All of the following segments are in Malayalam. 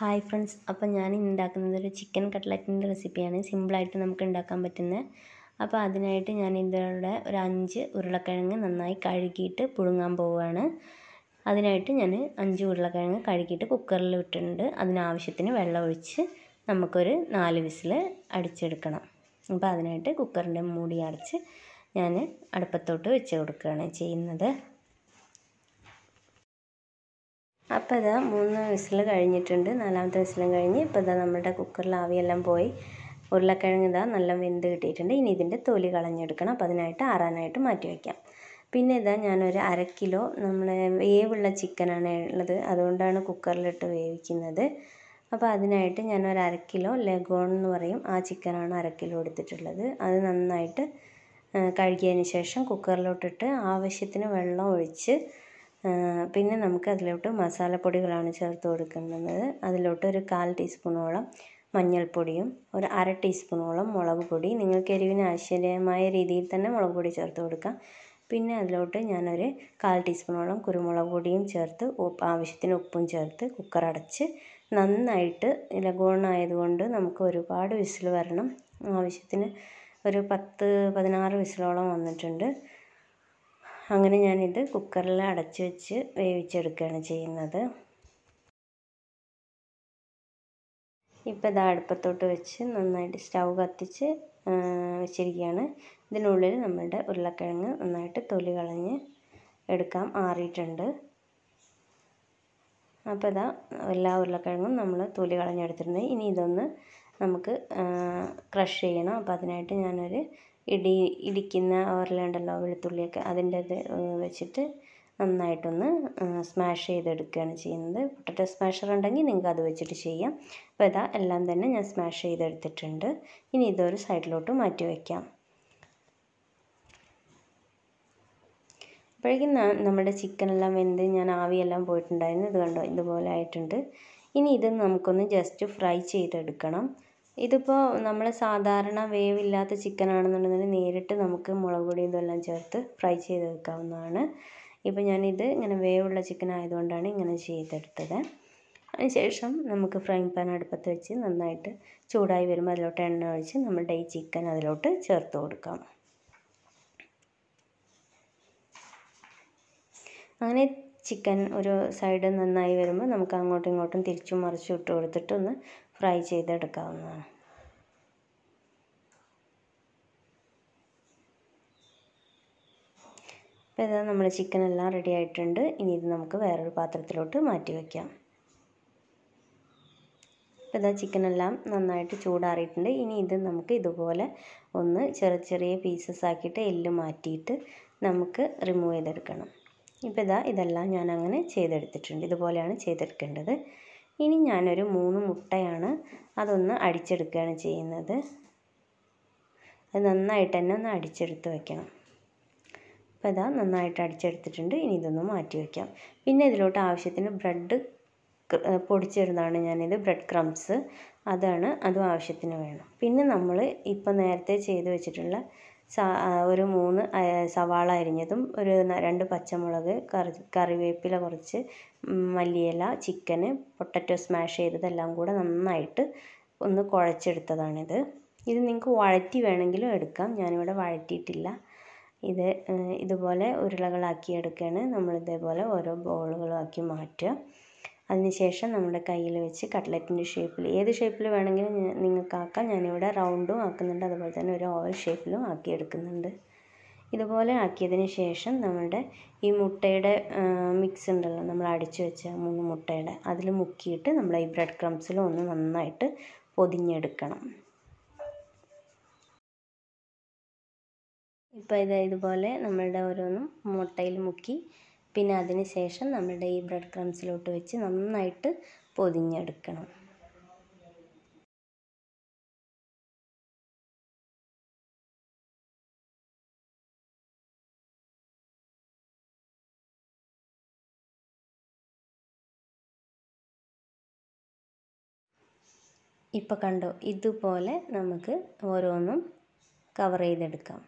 ഹായ് ഫ്രണ്ട്സ് അപ്പം ഞാൻ ഇന്ന് ഉണ്ടാക്കുന്നത് ഒരു ചിക്കൻ കട്ട്ലറ്റിൻ്റെ റെസിപ്പിയാണ് സിമ്പിളായിട്ട് നമുക്ക് ഉണ്ടാക്കാൻ പറ്റുന്നത് അപ്പോൾ അതിനായിട്ട് ഞാൻ ഇതിലൂടെ ഒരു അഞ്ച് ഉരുളക്കിഴങ്ങ് നന്നായി കഴുകിയിട്ട് പുഴുങ്ങാൻ പോവുകയാണ് അതിനായിട്ട് ഞാൻ അഞ്ച് ഉരുളക്കിഴങ്ങ് കഴുകിയിട്ട് കുക്കറിൽ ഇട്ടിട്ടുണ്ട് അതിനാവശ്യത്തിന് വെള്ളം ഒഴിച്ച് നമുക്കൊരു നാല് വിസിൽ അടിച്ചെടുക്കണം അപ്പോൾ അതിനായിട്ട് കുക്കറിൻ്റെ മൂടി അടച്ച് ഞാൻ അടുപ്പത്തോട്ട് വെച്ച് കൊടുക്കുകയാണ് ചെയ്യുന്നത് അപ്പോൾ ഇതാ മൂന്ന് വിസിൽ കഴിഞ്ഞിട്ടുണ്ട് നാലാമത്തെ വിസിലും കഴിഞ്ഞ് ഇപ്പോൾ ഇതാ നമ്മുടെ കുക്കറിൽ ആവിയെല്ലാം പോയി ഉരുളക്കിഴങ്ങ് ഇതാ നല്ല വെന്ത് കിട്ടിയിട്ടുണ്ട് ഇനി ഇതിൻ്റെ തൊലി കളഞ്ഞെടുക്കണം അപ്പോൾ അതിനായിട്ട് ആറാനായിട്ട് മാറ്റി വയ്ക്കാം പിന്നെ ഇതാ ഞാനൊരു അര കിലോ നമ്മൾ വേവുള്ള ചിക്കനാണ് ഉള്ളത് അതുകൊണ്ടാണ് കുക്കറിലിട്ട് വേവിക്കുന്നത് അപ്പോൾ അതിനായിട്ട് ഞാനൊരു അര കിലോ ലഗോൺ എന്ന് പറയും ആ ചിക്കനാണ് അര കിലോ എടുത്തിട്ടുള്ളത് അത് നന്നായിട്ട് കഴുകിയതിന് ശേഷം കുക്കറിലോട്ടിട്ട് ആവശ്യത്തിന് വെള്ളം ഒഴിച്ച് പിന്നെ നമുക്ക് അതിലോട്ട് മസാലപ്പൊടികളാണ് ചേർത്ത് കൊടുക്കുന്നത് അതിലോട്ട് ഒരു കാൽ ടീസ്പൂണോളം മഞ്ഞൾപ്പൊടിയും ഒരു അര ടീസ്പൂണോളം മുളക് പൊടി നിങ്ങൾക്ക് എരിവിന് ആവശ്യമായ രീതിയിൽ തന്നെ മുളക് പൊടി ചേർത്ത് കൊടുക്കാം പിന്നെ അതിലോട്ട് ഞാനൊരു കാൽ ടീസ്പൂണോളം കുരുമുളക് പൊടിയും ചേർത്ത് ഉപ്പ് ആവശ്യത്തിന് ഉപ്പും ചേർത്ത് കുക്കർ അടച്ച് നന്നായിട്ട് ലഘുവണ്ണായതുകൊണ്ട് നമുക്ക് ഒരുപാട് വിസിൽ വരണം ആവശ്യത്തിന് ഒരു പത്ത് പതിനാറ് വിസിലോളം വന്നിട്ടുണ്ട് അങ്ങനെ ഞാനിത് കുക്കറിൽ അടച്ച് വെച്ച് വേവിച്ചെടുക്കുകയാണ് ചെയ്യുന്നത് ഇപ്പോൾ ഇതാ അടുപ്പത്തോട്ട് വെച്ച് നന്നായിട്ട് സ്റ്റൗ കത്തിച്ച് വെച്ചിരിക്കുകയാണ് ഇതിനുള്ളിൽ നമ്മളുടെ ഉരുളക്കിഴങ്ങ് നന്നായിട്ട് തൊലി കളഞ്ഞ് എടുക്കാം ആറിയിട്ടുണ്ട് അപ്പോൾ ഇതാ എല്ലാ ഉരുളക്കിഴങ്ങും നമ്മൾ തൊലി കളഞ്ഞെടുത്തിട്ടുണ്ട് ഇനി ഇതൊന്ന് നമുക്ക് ക്രഷ് ചെയ്യണം അപ്പോൾ അതിനായിട്ട് ഞാനൊരു ഇടി ഇടിക്കുന്ന ഓരലുണ്ടല്ലോ വെളുത്തുള്ളിയൊക്കെ അതിൻ്റെ ഇത് വെച്ചിട്ട് നന്നായിട്ടൊന്ന് സ്മാഷ് ചെയ്തെടുക്കുകയാണ് ചെയ്യുന്നത് പൊട്ടറ്റോ സ്മാഷർ ഉണ്ടെങ്കിൽ നിങ്ങൾക്ക് അത് വെച്ചിട്ട് ചെയ്യാം അപ്പോൾ ഇതാ എല്ലാം തന്നെ ഞാൻ സ്മാഷ് ചെയ്തെടുത്തിട്ടുണ്ട് ഇനി ഇതൊരു സൈഡിലോട്ട് മാറ്റി വയ്ക്കാം അപ്പോഴേക്കും നമ്മുടെ ചിക്കനെല്ലാം വെന്ത് ഞാൻ ആവിയെല്ലാം പോയിട്ടുണ്ടായിരുന്നു ഇത് കണ്ടോ ഇതുപോലെ ആയിട്ടുണ്ട് ഇനി ഇത് നമുക്കൊന്ന് ജസ്റ്റ് ഫ്രൈ ചെയ്തെടുക്കണം ഇതിപ്പോൾ നമ്മൾ സാധാരണ വേവില്ലാത്ത ചിക്കൻ ആണെന്നുണ്ടെങ്കിൽ നേരിട്ട് നമുക്ക് മുളക് പൊടി ഇതെല്ലാം ചേർത്ത് ഫ്രൈ ചെയ്തെടുക്കാവുന്നതാണ് ഇപ്പോൾ ഞാനിത് ഇങ്ങനെ വേവുള്ള ചിക്കൻ ആയതുകൊണ്ടാണ് ഇങ്ങനെ ചെയ്തെടുത്തത് അതിനുശേഷം നമുക്ക് ഫ്രൈ പാൻ അടുപ്പത്ത് വെച്ച് നന്നായിട്ട് ചൂടായി വരുമ്പോൾ അതിലോട്ട് എണ്ണ ഒഴിച്ച് നമ്മളുടെ ഈ ചിക്കൻ അതിലോട്ട് ചേർത്ത് കൊടുക്കാം അങ്ങനെ ചിക്കൻ ഒരു സൈഡ് നന്നായി വരുമ്പോൾ നമുക്ക് അങ്ങോട്ടും ഇങ്ങോട്ടും തിരിച്ചും മറിച്ചും ഇട്ട് കൊടുത്തിട്ട് ഒന്ന് ഫ്രൈ ചെയ്തെടുക്കാവുന്നതാണ് അപ്പോൾ ഇതാ നമ്മുടെ ചിക്കൻ എല്ലാം റെഡി ആയിട്ടുണ്ട് ഇനി ഇത് നമുക്ക് വേറൊരു പാത്രത്തിലോട്ട് മാറ്റി വയ്ക്കാം അപ്പോൾ ഇതാ ചിക്കൻ എല്ലാം നന്നായിട്ട് ചൂടാറിയിട്ടുണ്ട് ഇനി ഇത് നമുക്ക് ഇതുപോലെ ഒന്ന് ചെറിയ ചെറിയ പീസസ് ആക്കിയിട്ട് എല്ല് മാറ്റിയിട്ട് നമുക്ക് റിമൂവ് ചെയ്തെടുക്കണം ഇപ്പോൾ ഇതാ ഇതെല്ലാം ഞാൻ അങ്ങനെ ചെയ്തെടുത്തിട്ടുണ്ട് ഇതുപോലെയാണ് ചെയ്തെടുക്കേണ്ടത് ഇനി ഞാനൊരു മൂന്ന് മുട്ടയാണ് അതൊന്ന് അടിച്ചെടുക്കുകയാണ് ചെയ്യുന്നത് അത് നന്നായിട്ട് തന്നെ ഒന്ന് അടിച്ചെടുത്ത് വെക്കണം അപ്പോൾ ഇതാ നന്നായിട്ട് അടിച്ചെടുത്തിട്ടുണ്ട് ഇനി ഇതൊന്ന് മാറ്റി വയ്ക്കാം പിന്നെ ഇതിലോട്ട് ആവശ്യത്തിന് ബ്രെഡ് പൊടിച്ചിരുന്നതാണ് ഞാനിത് ബ്രെഡ് ക്രംസ് അതാണ് അതും ആവശ്യത്തിന് വേണം പിന്നെ നമ്മൾ ഇപ്പം നേരത്തെ ചെയ്ത് വെച്ചിട്ടുള്ള ഒരു മൂന്ന് സവാള അരിഞ്ഞതും ഒരു രണ്ട് പച്ചമുളക് കറി കറിവേപ്പില കുറച്ച് മല്ലിയില ചിക്കന് പൊട്ടറ്റോ സ്മാഷ് ചെയ്തതെല്ലാം കൂടെ നന്നായിട്ട് ഒന്ന് കുഴച്ചെടുത്തതാണിത് ഇത് നിങ്ങൾക്ക് വഴറ്റി വേണമെങ്കിലും എടുക്കാം ഞാനിവിടെ വഴറ്റിയിട്ടില്ല ഇത് ഇതുപോലെ ഉരുളകളാക്കി എടുക്കുകയാണ് നമ്മൾ ഇതേപോലെ ഓരോ ബോളുകളാക്കി മാറ്റുക അതിനുശേഷം നമ്മുടെ കയ്യിൽ വെച്ച് കട്ട്ലറ്റിൻ്റെ ഷേപ്പിൽ ഏത് ഷേപ്പിൽ വേണമെങ്കിലും നിങ്ങൾക്ക് ആക്കാം ഞാനിവിടെ റൗണ്ടും ആക്കുന്നുണ്ട് അതുപോലെ തന്നെ ഒരു ഓവൽ ഷേപ്പിലും ആക്കി എടുക്കുന്നുണ്ട് ഇതുപോലെ ആക്കിയതിന് ശേഷം നമ്മുടെ ഈ മുട്ടയുടെ മിക്സ് ഉണ്ടല്ലോ നമ്മൾ അടിച്ചു വെച്ച മൂന്ന് മുട്ടയുടെ അതിൽ മുക്കിയിട്ട് നമ്മൾ ഈ ബ്രെഡ് ക്രംസിലും ഒന്ന് നന്നായിട്ട് പൊതിഞ്ഞെടുക്കണം ഇപ്പോൾ ഇത് ഇതുപോലെ നമ്മളുടെ ഓരോന്നും മുട്ടയിൽ മുക്കി പിന്നെ അതിന് ശേഷം നമ്മുടെ ഈ ബ്രെഡ് ക്രംസിലോട്ട് വെച്ച് നന്നായിട്ട് പൊതിഞ്ഞെടുക്കണം ഇപ്പോൾ കണ്ടോ ഇതുപോലെ നമുക്ക് ഓരോന്നും കവർ ചെയ്തെടുക്കാം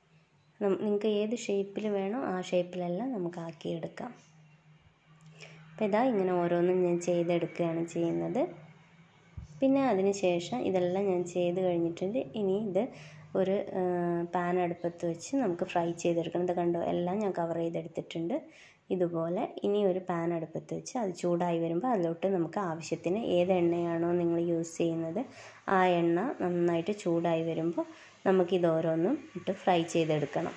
നിങ്ങൾക്ക് ഏത് ഷേപ്പിൽ വേണോ ആ ഷേപ്പിലെല്ലാം നമുക്ക് ആക്കിയെടുക്കാം അപ്പോൾ ഇതാ ഇങ്ങനെ ഓരോന്നും ഞാൻ ചെയ്തെടുക്കുകയാണ് ചെയ്യുന്നത് പിന്നെ അതിന് ശേഷം ഇതെല്ലാം ഞാൻ ചെയ്ത് കഴിഞ്ഞിട്ടുണ്ട് ഇനി ഇത് ഒരു പാൻ അടുപ്പത്ത് വെച്ച് നമുക്ക് ഫ്രൈ ചെയ്തെടുക്കണം ഇത് കണ്ടോ എല്ലാം ഞാൻ കവർ ചെയ്തെടുത്തിട്ടുണ്ട് ഇതുപോലെ ഇനി ഒരു പാൻ അടുപ്പത്ത് വെച്ച് അത് ചൂടായി വരുമ്പോൾ അതിലോട്ട് നമുക്ക് ആവശ്യത്തിന് ഏത് എണ്ണയാണോ നിങ്ങൾ യൂസ് ചെയ്യുന്നത് ആ എണ്ണ നന്നായിട്ട് ചൂടായി വരുമ്പോൾ നമുക്കിത് ഓരോന്നും ഇട്ട് ഫ്രൈ ചെയ്തെടുക്കണം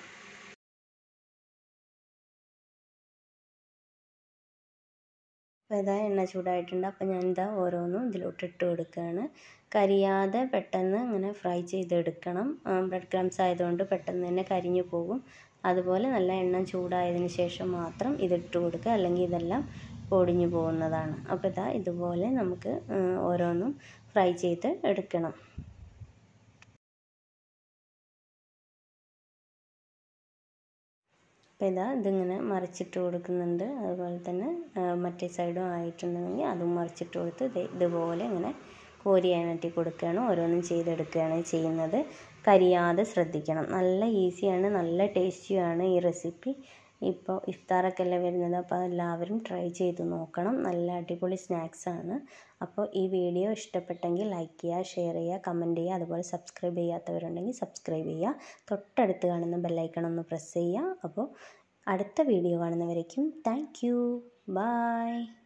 അപ്പോൾ ഇതാ എണ്ണ ചൂടായിട്ടുണ്ട് അപ്പോൾ ഞാൻ ഇതാ ഓരോന്നും ഇതിലോട്ട് ഇട്ട് കൊടുക്കുകയാണ് കരിയാതെ പെട്ടെന്ന് ഇങ്ങനെ ഫ്രൈ ചെയ്തെടുക്കണം ബ്രെഡ് ക്രംസ് ആയതുകൊണ്ട് പെട്ടെന്ന് തന്നെ കരിഞ്ഞു പോകും അതുപോലെ നല്ല എണ്ണ ചൂടായതിന് ശേഷം മാത്രം ഇതിട്ട് കൊടുക്കുക അല്ലെങ്കിൽ ഇതെല്ലാം പൊടിഞ്ഞു പോകുന്നതാണ് അപ്പോൾ ഇതാ ഇതുപോലെ നമുക്ക് ഓരോന്നും ഫ്രൈ ചെയ്ത് എടുക്കണം അപ്പോൾ ഇതാ ഇതിങ്ങനെ മറിച്ചിട്ട് കൊടുക്കുന്നുണ്ട് അതുപോലെ തന്നെ മറ്റേ സൈഡും ആയിട്ടുണ്ടെങ്കിൽ അതും മറിച്ചിട്ട് കൊടുത്ത് ഇതുപോലെ ഇങ്ങനെ കോരി അനട്ടി കൊടുക്കുകയാണ് ഓരോന്നും ചെയ്തെടുക്കുകയാണ് ചെയ്യുന്നത് കരിയാതെ ശ്രദ്ധിക്കണം നല്ല ഈസിയാണ് നല്ല ടേസ്റ്റിയാണ് ഈ റെസിപ്പി ഇപ്പോൾ ഇഫ്താറൊക്കെ അല്ലേ വരുന്നത് അപ്പോൾ എല്ലാവരും ട്രൈ ചെയ്ത് നോക്കണം നല്ല അടിപൊളി സ്നാക്സാണ് അപ്പോൾ ഈ വീഡിയോ ഇഷ്ടപ്പെട്ടെങ്കിൽ ലൈക്ക് ചെയ്യുക ഷെയർ ചെയ്യുക കമൻറ്റ് ചെയ്യുക അതുപോലെ സബ്സ്ക്രൈബ് ചെയ്യാത്തവരുണ്ടെങ്കിൽ സബ്സ്ക്രൈബ് ചെയ്യുക തൊട്ടടുത്ത് കാണുന്ന ബെല്ലൈക്കൺ ഒന്ന് പ്രസ് ചെയ്യുക അപ്പോൾ അടുത്ത വീഡിയോ കാണുന്നവരേക്കും താങ്ക് യു ബൈ